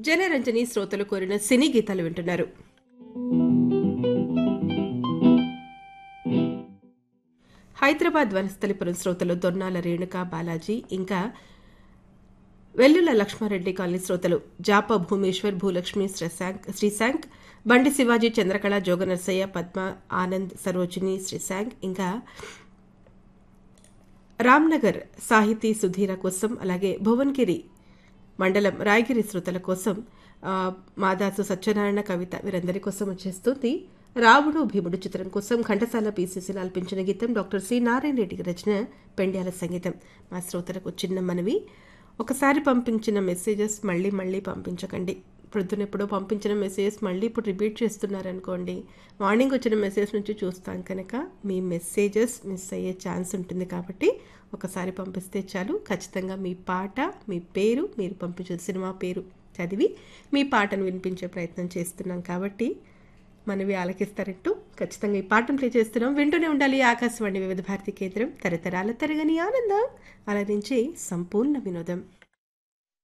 జనరంజని శ్రోతలు కోరిన సినీ గీతాలు వింటున్నారు హైదరాబాద్ వనస్థలిపురం శ్రోతలు దొన్నాల రేణుక బాలాజీ ఇంకా వెల్లుల లక్ష్మారెడ్డి కాలనీ శ్రోతలు జాప భూమేశ్వర్ భూలక్ష్మి శ్రీశాంక్ శ్రీశాంక్ బండి శివాజీ చంద్రకళ జోగనర్సయ్య పద్మ ఆనంద్ సరోజిని శ్రీశాంక్ ఇంకా రామ్నగర్ సాహితీ సుధీర కోసం అలాగే భువన్గిరి మండలం రాయగిరి శ్రోతల కోసం ఆ, మాదాసు సత్యనారాయణ కవిత వీరందరి కోసం వచ్చేస్తుంది రావుడు భీముడు చిత్రం కోసం ఘంటసాల పీసీసీలు ఆల్పించిన గీతం డాక్టర్ సి నారాయణ రెడ్డికి రచన పెండ్యాల సంగీతం మా శ్రోతలకు చిన్న మనవి ఒకసారి పంపించిన మెసేజెస్ మళ్ళీ మళ్ళీ పంపించకండి ప్రొద్దున ఎప్పుడో పంపించిన మెసేజెస్ మళ్ళీ ఇప్పుడు రిపీట్ చేస్తున్నారనుకోండి మార్నింగ్ వచ్చిన మెసేజ్ నుంచి చూస్తాం కనుక మీ మెసేజెస్ మిస్ అయ్యే ఛాన్స్ ఉంటుంది కాబట్టి ఒకసారి పంపిస్తే చాలు ఖచ్చితంగా మీ పాట మీ పేరు మీరు పంపించిన సినిమా పేరు చదివి మీ పాటను వినిపించే ప్రయత్నం చేస్తున్నాం కాబట్టి మనవి ఆలకిస్తారంటూ ఖచ్చితంగా ఈ పాటను ప్లే చేస్తున్నాం వింటూనే ఉండాలి ఆకాశవాణి వివిధ భారతి కేంద్రం తరతరాల తరగని ఆనందం అలరించి సంపూర్ణ వినోదం